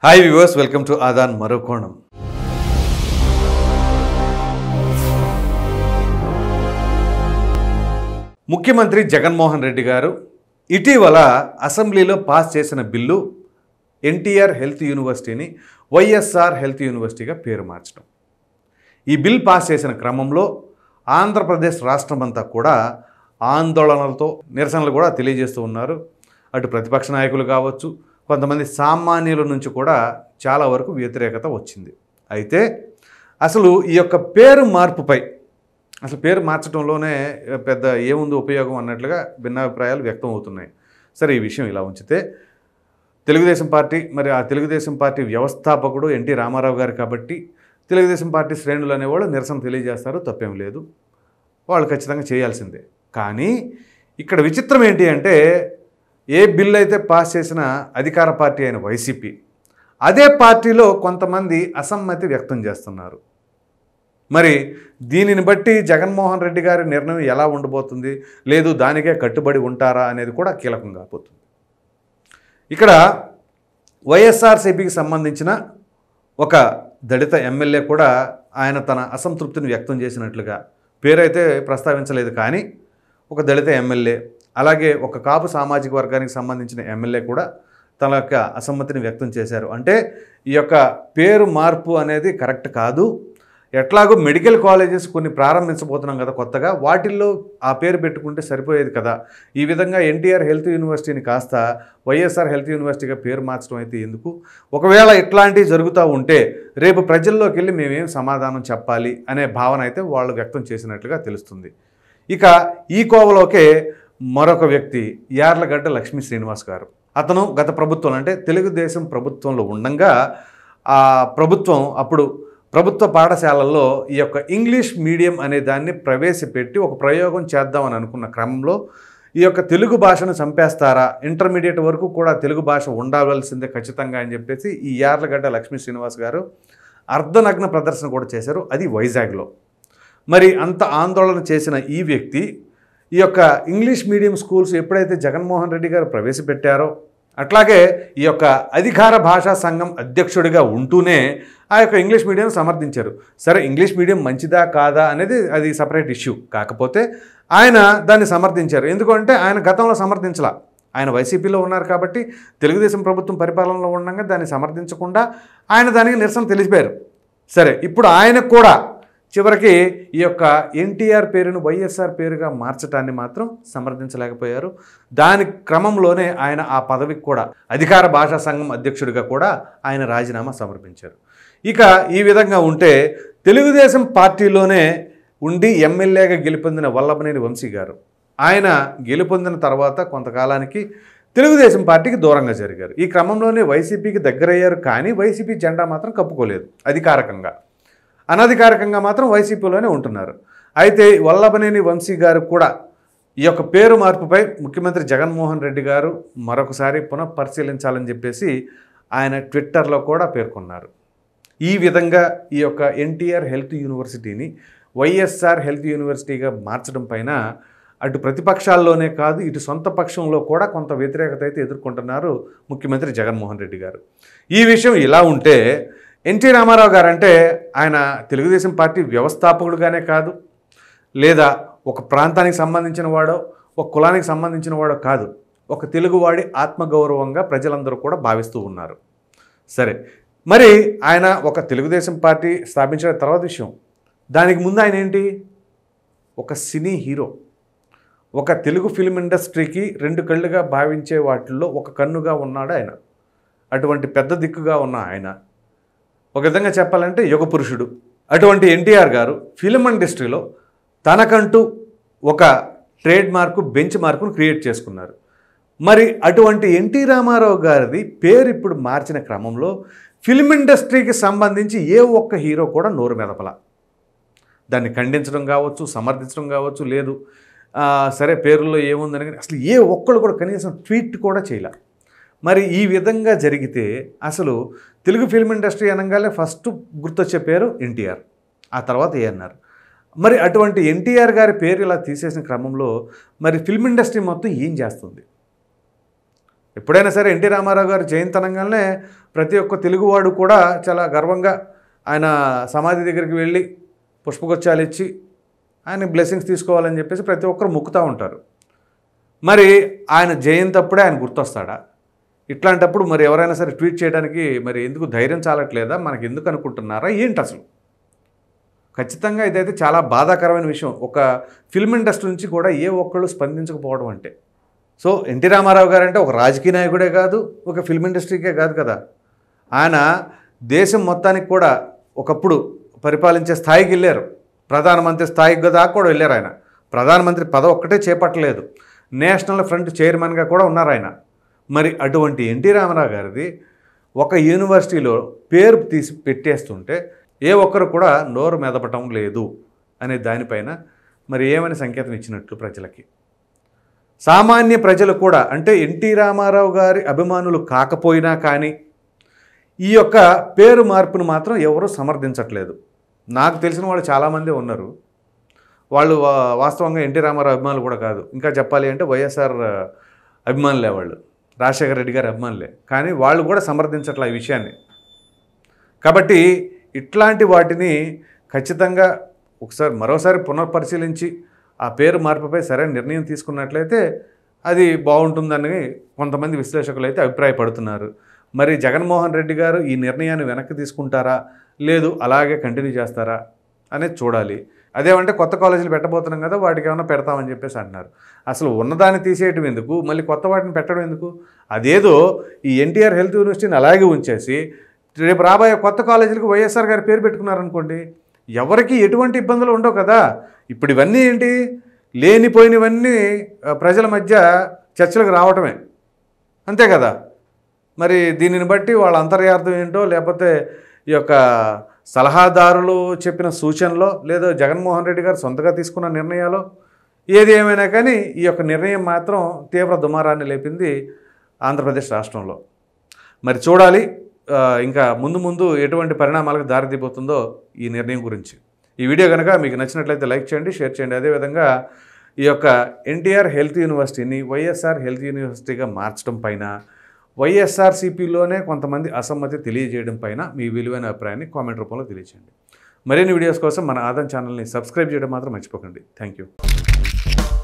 hi viewers welcome to Aadan మరో కోణం ముఖ్యమంత్రి జగన్మోహన్ రెడ్డి గారు ఇటీవల అసెంబ్లీలో పాస్ చేసిన బిల్లు ఎన్టీఆర్ హెల్త్ యూనివర్సిటీని వైఎస్ఆర్ హెల్త్ యూనివర్సిటీగా పేరు మార్చడం ఈ బిల్ పాస్ చేసిన క్రమంలో ఆంధ్రప్రదేశ్ రాష్ట్రమంతా కూడా ఆందోళనలతో నిరసనలు కూడా తెలియజేస్తూ ఉన్నారు అటు ప్రతిపక్ష నాయకులు కావచ్చు కొంతమంది సామాన్యుల నుంచి కూడా చాలా వరకు వ్యతిరేకత వచ్చింది అయితే అసలు ఈ యొక్క పేరు మార్పుపై అసలు పేరు మార్చడంలోనే పెద్ద ఏముంది ఉపయోగం అన్నట్లుగా భిన్నాభిప్రాయాలు వ్యక్తం అవుతున్నాయి సరే ఈ విషయం ఇలా ఉంచితే తెలుగుదేశం పార్టీ మరి ఆ తెలుగుదేశం పార్టీ వ్యవస్థాపకుడు ఎన్టీ రామారావు గారు కాబట్టి తెలుగుదేశం పార్టీ శ్రేణులు అనేవాళ్ళు నిరసన తెలియజేస్తారు తప్పేం లేదు వాళ్ళు ఖచ్చితంగా చేయాల్సిందే కానీ ఇక్కడ విచిత్రం ఏంటి అంటే ఏ బిల్ అయితే పాస్ చేసిన అధికార పార్టీ అయిన వైసీపీ అదే పార్టీలో కొంతమంది అసమ్మతి వ్యక్తం చేస్తున్నారు మరి దీనిని బట్టి జగన్మోహన్ రెడ్డి గారి నిర్ణయం ఎలా ఉండబోతుంది లేదు దానికే కట్టుబడి ఉంటారా అనేది కూడా కీలకంగా పోతుంది ఇక్కడ వైఎస్ఆర్సీపీకి సంబంధించిన ఒక దళిత ఎమ్మెల్యే కూడా ఆయన తన అసంతృప్తిని వ్యక్తం చేసినట్లుగా పేరైతే ప్రస్తావించలేదు కానీ ఒక దళిత ఎమ్మెల్యే అలాగే ఒక కాపు సామాజిక వర్గానికి సంబంధించిన ఎమ్మెల్యే కూడా తన యొక్క అసమ్మతిని వ్యక్తం చేశారు అంటే ఈ యొక్క పేరు మార్పు అనేది కరెక్ట్ కాదు ఎట్లాగో మెడికల్ కాలేజెస్ కొన్ని ప్రారంభించబోతున్నాం కదా కొత్తగా వాటిల్లో ఆ పేరు పెట్టుకుంటే సరిపోయేది కదా ఈ విధంగా ఎన్టీఆర్ హెల్త్ యూనివర్సిటీని కాస్త వైఎస్ఆర్ హెల్త్ యూనివర్సిటీగా పేరు మార్చడం అయితే ఎందుకు ఒకవేళ ఇట్లాంటివి జరుగుతూ ఉంటే రేపు ప్రజల్లోకి వెళ్ళి మేమేం సమాధానం చెప్పాలి అనే భావన అయితే వాళ్ళు వ్యక్తం చేసినట్లుగా తెలుస్తుంది ఇక ఈ కోవలోకే మరొక వ్యక్తి యార్లగడ్డ లక్ష్మీ శ్రీనివాస్ గారు అతను గత ప్రభుత్వం అంటే తెలుగుదేశం ప్రభుత్వంలో ఉండంగా ఆ ప్రభుత్వం అప్పుడు ప్రభుత్వ పాఠశాలల్లో ఈ యొక్క ఇంగ్లీష్ మీడియం అనే దాన్ని ప్రవేశపెట్టి ఒక ప్రయోగం చేద్దామని అనుకున్న క్రమంలో ఈ యొక్క తెలుగు భాషను చంపేస్తారా ఇంటర్మీడియట్ వరకు కూడా తెలుగు భాష ఉండవలసిందే ఖచ్చితంగా అని చెప్పేసి ఈ యార్లగడ్డ లక్ష్మీ శ్రీనివాస్ గారు అర్ధనగ్న ప్రదర్శన కూడా చేశారు అది వైజాగ్లో మరి అంత ఆందోళన చేసిన ఈ వ్యక్తి ఈ యొక్క ఇంగ్లీష్ మీడియం స్కూల్స్ ఎప్పుడైతే జగన్మోహన్ రెడ్డి గారు ప్రవేశపెట్టారో అట్లాగే ఈ యొక్క అధికార భాషా సంఘం అధ్యక్షుడిగా ఉంటూనే ఆ యొక్క ఇంగ్లీష్ మీడియం సమర్థించారు సరే ఇంగ్లీష్ మీడియం మంచిదా కాదా అనేది అది సపరేట్ ఇష్యూ కాకపోతే ఆయన దాన్ని సమర్థించారు ఎందుకంటే ఆయన గతంలో సమర్థించలా ఆయన వైసీపీలో ఉన్నారు కాబట్టి తెలుగుదేశం ప్రభుత్వం పరిపాలనలో ఉండగా దాన్ని సమర్థించకుండా ఆయన దానికి నిరసన తెలిసిపోయారు సరే ఇప్పుడు ఆయనకు కూడా చివరికి ఈ యొక్క ఎన్టీఆర్ పేరును వైఎస్ఆర్ పేరుగా మార్చడాన్ని మాత్రం సమర్థించలేకపోయారు దాని క్రమంలోనే ఆయన ఆ పదవికి కూడా అధికార భాషా సంఘం అధ్యక్షుడిగా కూడా ఆయన రాజీనామా సమర్పించారు ఇక ఈ విధంగా ఉంటే తెలుగుదేశం పార్టీలోనే ఉండి ఎమ్మెల్యేగా గెలుపొందిన వల్లభనేని వంశీ గారు ఆయన గెలుపొందిన తర్వాత కొంతకాలానికి తెలుగుదేశం పార్టీకి దూరంగా జరిగారు ఈ క్రమంలోనే వైసీపీకి దగ్గరయ్యారు కానీ వైసీపీ జెండా మాత్రం కప్పుకోలేదు అధికారికంగా అనధికారికంగా మాత్రం వైసీపీలోనే ఉంటున్నారు అయితే వల్లభనేని వంశీ గారు కూడా ఈ యొక్క పేరు మార్పుపై ముఖ్యమంత్రి జగన్మోహన్ రెడ్డి గారు మరొకసారి పునఃపరిశీలించాలని చెప్పేసి ఆయన ట్విట్టర్లో కూడా పేర్కొన్నారు ఈ విధంగా ఈ యొక్క ఎన్టీఆర్ హెల్త్ యూనివర్సిటీని వైఎస్ఆర్ హెల్త్ యూనివర్సిటీగా మార్చడం పైన అటు ప్రతిపక్షాల్లోనే కాదు ఇటు సొంత పక్షంలో కూడా కొంత వ్యతిరేకత అయితే ఎదుర్కొంటున్నారు ముఖ్యమంత్రి జగన్మోహన్ రెడ్డి గారు ఈ విషయం ఇలా ఉంటే ఎన్టీ రామారావు గారు అంటే ఆయన తెలుగుదేశం పార్టీ వ్యవస్థాపకుడుగానే కాదు లేదా ఒక ప్రాంతానికి సంబంధించిన వాడో ఒక కులానికి సంబంధించిన వాడో కాదు ఒక తెలుగువాడి ఆత్మగౌరవంగా ప్రజలందరూ కూడా భావిస్తూ ఉన్నారు సరే మరి ఆయన ఒక తెలుగుదేశం పార్టీ స్థాపించిన తర్వాత విషయం దానికి ముందు ఆయన ఏంటి ఒక సినీ హీరో ఒక తెలుగు ఫిల్మ్ ఇండస్ట్రీకి రెండు కళ్ళుగా భావించే వాటిల్లో ఒక కన్నుగా ఉన్నాడు ఆయన అటువంటి పెద్ద దిక్కుగా ఉన్న ఆయన ఒక విధంగా చెప్పాలంటే యుగ పురుషుడు అటువంటి ఎన్టీఆర్ గారు ఫిలిం ఇండస్ట్రీలో తనకంటూ ఒక ట్రేడ్ మార్కు బెంచ్ మార్కును క్రియేట్ చేసుకున్నారు మరి అటువంటి ఎన్టీ రామారావు గారిది పేరు ఇప్పుడు మార్చిన క్రమంలో ఫిల్మ్ ఇండస్ట్రీకి సంబంధించి ఏ ఒక్క హీరో కూడా నోరు మెదపల దాన్ని ఖండించడం కావచ్చు సమర్థించడం కావచ్చు లేదు ఆ, సరే పేరులో ఏముందని కానీ అసలు ఏ ఒక్కళ్ళు కూడా కనీసం ట్వీట్ కూడా చేయలే మరి ఈ విధంగా జరిగితే అసలు తెలుగు ఫిల్మ్ ఇండస్ట్రీ అనగానే ఫస్ట్ గుర్తొచ్చే పేరు ఎన్టీఆర్ ఆ తర్వాత ఏఎన్ఆర్ మరి అటువంటి ఎన్టీఆర్ గారి పేరు ఇలా తీసేసిన క్రమంలో మరి ఫిల్మ్ ఇండస్ట్రీ మొత్తం ఏం చేస్తుంది ఎప్పుడైనా సరే ఎన్టీ రామారావు గారు జయంతి అనగానే ప్రతి ఒక్క తెలుగువాడు కూడా చాలా గర్వంగా ఆయన సమాధి దగ్గరికి వెళ్ళి పుష్పగుచ్చాలు ఇచ్చి ఆయన బ్లెస్సింగ్స్ తీసుకోవాలని చెప్పేసి ప్రతి ఒక్కరు మొక్కుతూ ఉంటారు మరి ఆయన జయంతి అప్పుడే ఆయన గుర్తొస్తాడా ఇట్లాంటప్పుడు మరి ఎవరైనా సరే ట్వీట్ చేయడానికి మరి ఎందుకు ధైర్యం చాలట్లేదా మనకి ఎందుకు అనుకుంటున్నారా ఏంటి అసలు ఖచ్చితంగా ఇదైతే చాలా బాధాకరమైన విషయం ఒక ఫిల్మ్ ఇండస్ట్రీ నుంచి కూడా ఏ ఒక్కళ్ళు స్పందించకపోవడం అంటే సో ఎన్టీ రామారావు గారు అంటే ఒక రాజకీయ నాయకుడే కాదు ఒక ఫిల్మ్ ఇండస్ట్రీకే కాదు కదా ఆయన దేశం మొత్తానికి కూడా ఒకప్పుడు పరిపాలించే స్థాయికి వెళ్ళారు ప్రధానమంత్రి స్థాయికి దాకా కూడా వెళ్ళారు ఆయన ప్రధానమంత్రి పదవి ఒక్కటే చేపట్టలేదు నేషనల్ ఫ్రంట్ చైర్మన్గా కూడా ఉన్నారు ఆయన మరి అటువంటి ఎన్టీ రామారావు గారిది ఒక యూనివర్సిటీలో పేరు తీసి పెట్టేస్తుంటే ఏ ఒక్కరు కూడా నోరు మెదపటం లేదు అనే దానిపైన మరి ఏమని సంకేతం ఇచ్చినట్లు ప్రజలకి సామాన్య ప్రజలు కూడా అంటే ఎన్టీ రామారావు గారి అభిమానులు కాకపోయినా కానీ ఈ యొక్క పేరు మార్పును మాత్రం ఎవరూ సమర్థించట్లేదు నాకు తెలిసిన వాళ్ళు చాలామంది ఉన్నారు వాళ్ళు వా- వాస్తవంగా ఎన్టీ రామారావు అభిమానులు కూడా కాదు ఇంకా చెప్పాలి అంటే వైఎస్ఆర్ అభిమానులే వాళ్ళు రాజశేఖర రెడ్డి గారి అభిమానులే కానీ వాళ్ళు కూడా సమర్థించట్లే ఈ విషయాన్ని కాబట్టి ఇట్లాంటి వాటిని ఖచ్చితంగా ఒకసారి మరోసారి పునఃపరిశీలించి ఆ పేరు మార్పుపై సరైన నిర్ణయం తీసుకున్నట్లయితే అది బాగుంటుందని కొంతమంది విశ్లేషకులు అయితే అభిప్రాయపడుతున్నారు మరి జగన్మోహన్ రెడ్డి గారు ఈ నిర్ణయాన్ని వెనక్కి తీసుకుంటారా లేదు అలాగే కంటిన్యూ చేస్తారా అనేది చూడాలి అదేమంటే కొత్త కాలేజీలు పెట్టబోతున్నాం కదా వాటికి ఏమైనా పెడతామని చెప్పేసి అంటున్నారు అసలు ఉన్నదాన్ని తీసేయటం ఎందుకు మళ్ళీ కొత్త వాటిని పెట్టడం ఎందుకు అదేదో ఈ ఎన్టీఆర్ హెల్త్ యూనివర్సిటీని అలాగే ఉంచేసి రేపు రాబోయే కొత్త కాలేజీలకు వైఎస్ఆర్ గారి పేరు పెట్టుకున్నారనుకోండి ఎవరికి ఎటువంటి ఇబ్బందులు ఉండవు కదా ఇప్పుడు ఇవన్నీ ఏంటి లేనిపోయినవన్నీ ఆ, ప్రజల మధ్య చర్చలకు రావటమే అంతే కదా మరి దీనిని బట్టి వాళ్ళ అంతర్యార్థం ఏంటో లేకపోతే ఈ యొక్క సలహాదారులు చెప్పిన సూచనలో లేదా జగన్మోహన్ రెడ్డి గారు సొంతగా తీసుకున్న నిర్ణయాలు ఏది ఏమైనా కానీ ఈ యొక్క నిర్ణయం మాత్రం తీవ్ర దుమారాన్ని లేపింది ఆంధ్రప్రదేశ్ రాష్ట్రంలో మరి చూడాలి ఆ, ఇంకా ముందు ముందు ఎటువంటి పరిణామాలకు దారితీపోతుందో ఈ నిర్ణయం గురించి ఈ వీడియో కనుక మీకు నచ్చినట్లయితే లైక్ చేయండి షేర్ చేయండి అదేవిధంగా ఈ యొక్క ఎన్టీఆర్ హెల్త్ యూనివర్సిటీని వైఎస్ఆర్ హెల్త్ యూనివర్సిటీగా మార్చడం పైన వైఎస్ఆర్సీపీలోనే కొంతమంది అసమ్మతి తెలియజేయడం పైన మీ విలువైన అభిప్రాయాన్ని కామెంట్ రూపంలో తెలియజేయండి మరిన్ని వీడియోస్ కోసం మన ఆదం ఛానల్ని సబ్స్క్రైబ్ చేయడం మాత్రం మర్చిపోకండి థ్యాంక్ యూ